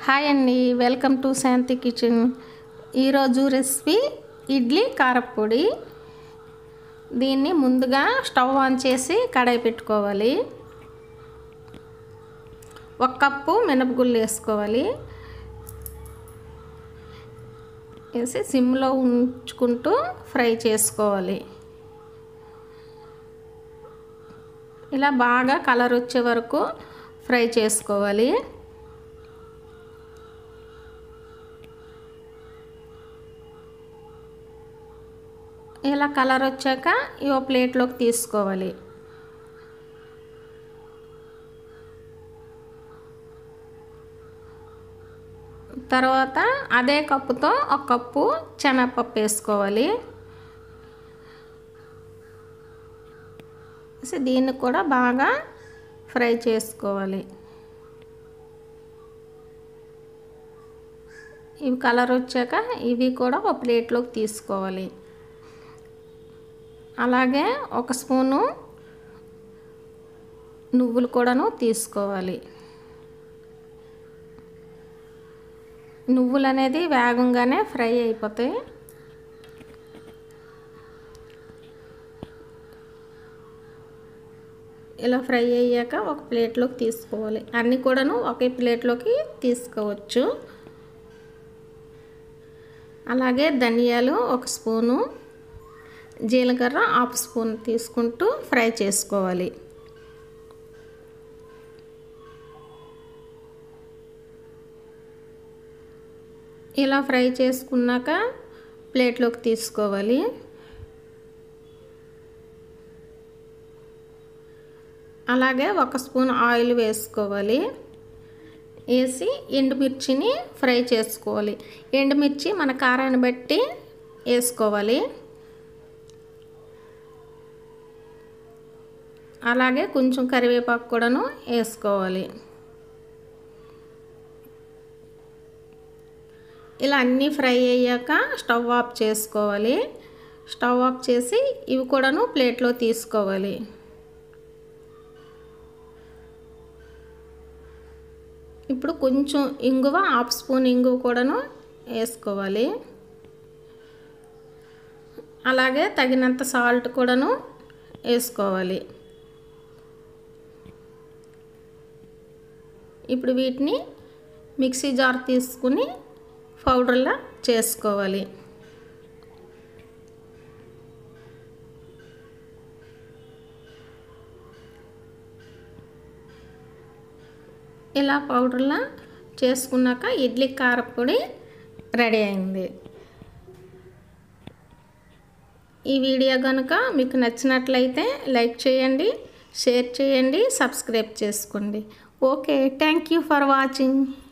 hi అండి welcome to Shanti kitchen ఈరోజు recipe idli karappodi దీన్ని ముందుగా స్టవ్ ఆన్ చేసి కడాయి పెట్టుకోవాలి ఒక కప్పు మినపగుళ్ళు వేసుకోవాలి వేసి సిమ్లో ఉంచుకుంటూ ఫ్రై చేసుకోవాలి ఇలా బాగా కలర్ వచ్చే వరకు ఫ్రై చేసుకోవాలి ఇలా కలర్ వచ్చాక ఇవో ప్లేట్లోకి తీసుకోవాలి తర్వాత అదే కప్పుతో ఒక కప్పు శనగపప్పు వేసుకోవాలి దీన్ని కూడా బాగా ఫ్రై చేసుకోవాలి ఇవి కలర్ వచ్చాక ఇవి కూడా ఒక ప్లేట్లోకి తీసుకోవాలి అలాగే ఒక స్పూను నువ్వులు కూడాను తీసుకోవాలి నువ్వులు అనేది వేగంగానే ఫ్రై అయిపోతాయి ఇలా ఫ్రై అయ్యాక ఒక ప్లేట్లోకి తీసుకోవాలి అన్నీ కూడాను ఒకే ప్లేట్లోకి తీసుకోవచ్చు అలాగే ధనియాలు ఒక స్పూను జీలకర్ర హాఫ్ స్పూన్ తీసుకుంటూ ఫ్రై చేసుకోవాలి ఇలా ఫ్రై చేసుకున్నాక ప్లేట్లోకి తీసుకోవాలి అలాగే ఒక స్పూన్ ఆయిల్ వేసుకోవాలి వేసి ఎండుమిర్చిని ఫ్రై చేసుకోవాలి ఎండుమిర్చి మన కారాన్ని బట్టి వేసుకోవాలి అలాగే కొంచెం కరివేపాకు కూడాను వేసుకోవాలి ఇలా అన్నీ ఫ్రై అయ్యాక స్టవ్ ఆఫ్ చేసుకోవాలి స్టవ్ ఆఫ్ చేసి ఇవి కూడాను ప్లేట్లో తీసుకోవాలి ఇప్పుడు కొంచెం ఇంగువ హాఫ్ స్పూన్ ఇంగువ కూడాను వేసుకోవాలి అలాగే తగినంత సాల్ట్ కూడాను వేసుకోవాలి ఇప్పుడు వీటిని మిక్సీ జార్ తీసుకుని పౌడర్లా చేసుకోవాలి ఇలా పౌడర్లా చేసుకున్నాక ఇడ్లీ కారపొడి రెడీ అయింది ఈ వీడియో కనుక మీకు నచ్చినట్లయితే లైక్ చేయండి షేర్ చేయండి సబ్స్క్రైబ్ చేసుకోండి okay thank you for watching